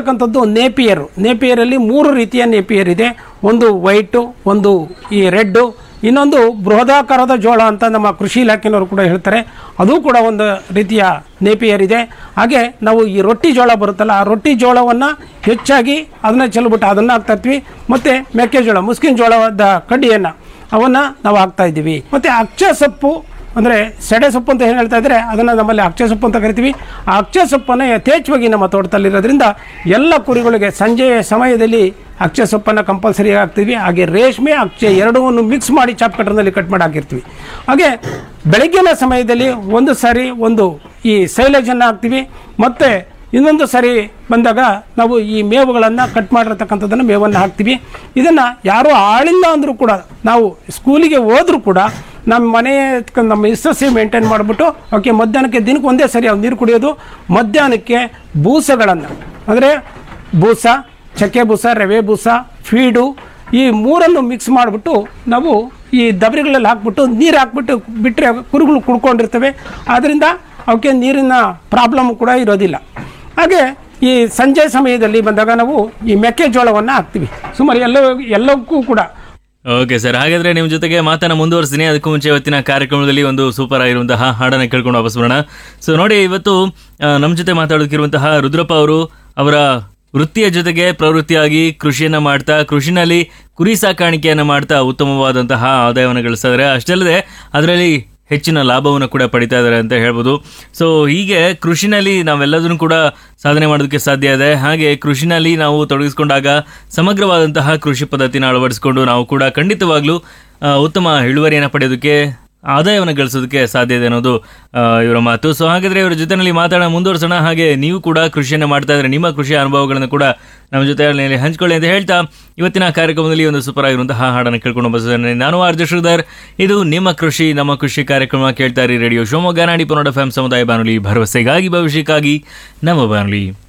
ಇರ್ತಕ್ಕಂಥದ್ದು ನೇಪಿಯರು ನೇಪಿಯರಲ್ಲಿ ಮೂರು ರೀತಿಯ ನೇಪಿಯರ್ ಇದೆ ಒಂದು ವೈಟು ಒಂದು ಈ ರೆಡ್ಡು ಇನ್ನೊಂದು ಬೃಹದಾಕಾರದ ಜೋಳ ಅಂತ ನಮ್ಮ ಕೃಷಿ ಇಲಾಖೆನವರು ಕೂಡ ಹೇಳ್ತಾರೆ ಅದು ಕೂಡ ಒಂದು ರೀತಿಯ ನೇಪಿಯರ್ ಇದೆ ಹಾಗೆ ನಾವು ಈ ರೊಟ್ಟಿ ಜೋಳ ಬರುತ್ತಲ್ಲ ಆ ರೊಟ್ಟಿ ಜೋಳವನ್ನು ಹೆಚ್ಚಾಗಿ ಅದನ್ನ ಚೆಲ್ಬಿಟ್ಟು ಅದನ್ನು ಹಾಕ್ತಾ ಇರ್ತೀವಿ ಮತ್ತು ಮೆಕ್ಕೆಜೋಳ ಮುಸ್ಕಿನ ಜೋಳದ ಕಡ್ಡಿಯನ್ನು ಅವನ್ನು ನಾವು ಹಾಕ್ತಾ ಇದ್ದೀವಿ ಮತ್ತು ಅಚ್ಚ ಸೊಪ್ಪು ಅಂದರೆ ಸೆಡೆ ಸೊಪ್ಪು ಅಂತ ಏನು ಹೇಳ್ತಾ ಇದ್ದಾರೆ ಅದನ್ನು ನಮ್ಮಲ್ಲಿ ಅಕ್ಷೆ ಸೊಪ್ಪು ಅಂತ ಕರಿತೀವಿ ಆ ಅಕ್ಷೆ ಸೊಪ್ಪನ್ನು ಯಥೇಚ್ಛವಾಗಿ ನಮ್ಮ ತೋಟದಲ್ಲಿರೋದ್ರಿಂದ ಎಲ್ಲ ಕುರಿಗಳಿಗೆ ಸಂಜೆಯ ಸಮಯದಲ್ಲಿ ಅಕ್ಷೆ ಸೊಪ್ಪನ್ನು ಕಂಪಲ್ಸರಿ ಹಾಕ್ತೀವಿ ಹಾಗೆ ರೇಷ್ಮೆ ಅಕ್ಷೆ ಎರಡೂ ಮಿಕ್ಸ್ ಮಾಡಿ ಚಾಪ್ ಕಟರ್ನಲ್ಲಿ ಕಟ್ ಮಾಡಿ ಹಾಕಿರ್ತೀವಿ ಹಾಗೆ ಬೆಳಗ್ಗಿನ ಸಮಯದಲ್ಲಿ ಒಂದು ಸಾರಿ ಒಂದು ಈ ಸೈಲೇಜನ್ನು ಹಾಕ್ತೀವಿ ಮತ್ತು ಇನ್ನೊಂದು ಸರಿ ಬಂದಾಗ ನಾವು ಈ ಮೇವುಗಳನ್ನು ಕಟ್ ಮಾಡಿರ್ತಕ್ಕಂಥದ್ದನ್ನು ಮೇವನ್ನು ಹಾಕ್ತೀವಿ ಇದನ್ನು ಯಾರೋ ಆಳಿಲ್ಲ ಅಂದರೂ ಕೂಡ ನಾವು ಸ್ಕೂಲಿಗೆ ಹೋದರೂ ಕೂಡ ನಮ್ಮ ಮನೆ ನಮ್ಮ ಇಷ್ಟಸಿ ಮೇಂಟೈನ್ ಮಾಡಿಬಿಟ್ಟು ಓಕೆ ಮಧ್ಯಾಹ್ನಕ್ಕೆ ದಿನಕ್ಕೆ ಒಂದೇ ಸರಿ ಅವ್ರು ನೀರು ಕುಡಿಯೋದು ಮಧ್ಯಾಹ್ನಕ್ಕೆ ಬೂಸಗಳನ್ನು ಅಂದರೆ ಬೂಸ ಚಕ್ಕೆ ಬೂಸ ರವೆ ಬೂಸ ಫೀಡು ಈ ಮೂರನ್ನು ಮಿಕ್ಸ್ ಮಾಡಿಬಿಟ್ಟು ನಾವು ಈ ದಬರಿಗಳಲ್ಲಿ ಹಾಕ್ಬಿಟ್ಟು ನೀರು ಹಾಕ್ಬಿಟ್ಟು ಬಿಟ್ಟರೆ ಕುರುಗಳು ಕುಡ್ಕೊಂಡಿರ್ತವೆ ಆದ್ದರಿಂದ ಅವಕ್ಕೆ ನೀರಿನ ಪ್ರಾಬ್ಲಮ್ ಕೂಡ ಇರೋದಿಲ್ಲ ಹಾಗೆ ಈ ಸಂಜೆ ಸಮಯದಲ್ಲಿ ಬಂದಾಗ ನಾವು ಈ ಮೆಕ್ಕೆಜೋಳವನ್ನು ಹಾಕ್ತೀವಿ ಸುಮಾರು ಎಲ್ಲ ಎಲ್ಲಕ್ಕೂ ಕೂಡ ಓಕೆ ಸರ್ ಹಾಗಾದ್ರೆ ನಿಮ್ಮ ಜೊತೆಗೆ ಮಾತನ್ನ ಮುಂದುವರಿಸ್ತೀನಿ ಅದಕ್ಕೂ ಮುಂಚೆ ಇವತ್ತಿನ ಕಾರ್ಯಕ್ರಮದಲ್ಲಿ ಒಂದು ಸೂಪರ್ ಆಗಿರುವಂತಹ ಹಾಡನ್ನ ಕೇಳ್ಕೊಂಡು ವಾಪಸ್ ಬರೋಣ ಸೊ ನೋಡಿ ಇವತ್ತು ಆ, ನಮ್ಮ ಜೊತೆ ಮಾತಾಡೋದಕ್ಕಿರುವಂತಹ ರುದ್ರಪ್ಪ ಅವರು ಅವರ ವೃತ್ತಿಯ ಜೊತೆಗೆ ಪ್ರವೃತ್ತಿಯಾಗಿ ಕೃಷಿಯನ್ನ ಮಾಡ್ತಾ ಕೃಷಿನಲ್ಲಿ ಕುರಿ ಸಾಕಾಣಿಕೆಯನ್ನ ಮಾಡ್ತಾ ಉತ್ತಮವಾದಂತಹ ಆದಾಯವನ್ನು ಗಳಿಸ್ತಾ ಇದ್ದಾರೆ ಅಷ್ಟೇ ಅಲ್ಲದೆ ಅದರಲ್ಲಿ ಹೆಚ್ಚಿನ ಲಾಭವನ್ನು ಕೂಡ ಪಡಿತಾ ಇದ್ದಾರೆ ಅಂತ ಹೇಳ್ಬೋದು ಸೊ ಹೀಗೆ ಕೃಷಿನಲ್ಲಿ ನಾವೆಲ್ಲದನ್ನು ಕೂಡ ಸಾಧನೆ ಮಾಡೋದಕ್ಕೆ ಸಾಧ್ಯ ಇದೆ ಹಾಗೆ ಕೃಷಿನಲ್ಲಿ ನಾವು ತೊಡಗಿಸ್ಕೊಂಡಾಗ ಸಮಗ್ರವಾದಂತಹ ಕೃಷಿ ಪದ್ಧತಿನ ಅಳವಡಿಸಿಕೊಂಡು ನಾವು ಕೂಡ ಖಂಡಿತವಾಗ್ಲೂ ಆ, ಉತ್ತಮ ಇಳುವರಿಯನ್ನು ಪಡೆಯೋದಕ್ಕೆ ಆದಾಯವನ್ನು ಗಳಿಸೋದಕ್ಕೆ ಸಾಧ್ಯ ಇದೆ ಅನ್ನೋದು ಆ, ಇವರ ಮಾತು ಸೊ ಹಾಗಾದ್ರೆ ಇವರ ಜೊತೆನಲ್ಲಿ ಮಾತಾಡೋಣ ಮುಂದುವರಿಸೋಣ ಹಾಗೆ ನೀವು ಕೂಡ ಕೃಷಿಯನ್ನು ಮಾಡ್ತಾ ಇದ್ರೆ ನಿಮ್ಮ ಕೃಷಿಯ ಅನುಭವಗಳನ್ನು ಕೂಡ ನಮ್ಮ ಜೊತೆ ಹಂಚ್ಕೊಳ್ಳಿ ಅಂತ ಹೇಳ್ತಾ ಇವತ್ತಿನ ಕಾರ್ಯಕ್ರಮದಲ್ಲಿ ಒಂದು ಸೂಪರ್ ಆಗಿರುವಂತಹ ಹಾಡನ್ನು ಕೇಳ್ಕೊಂಡು ಬರ್ತೇನೆ ನಾನು ಆರ್ಜ ಶ್ರೀಧರ್ ಇದು ನಿಮ್ಮ ಕೃಷಿ ನಮ್ಮ ಕೃಷಿ ಕಾರ್ಯಕ್ರಮ ಕೇಳ್ತಾ ಇರಿ ರೇಡಿಯೋ ಶಿವಮೊಗ್ಗ ನಾಡಿ ಪನ್ನಡ ಎಫ್ ಸಮುದಾಯ ಬಾನುಲಿ ಭರವಸೆಗಾಗಿ ಭವಿಷ್ಯಕ್ಕಾಗಿ ನಮ್ಮ ಬಾನುಲಿ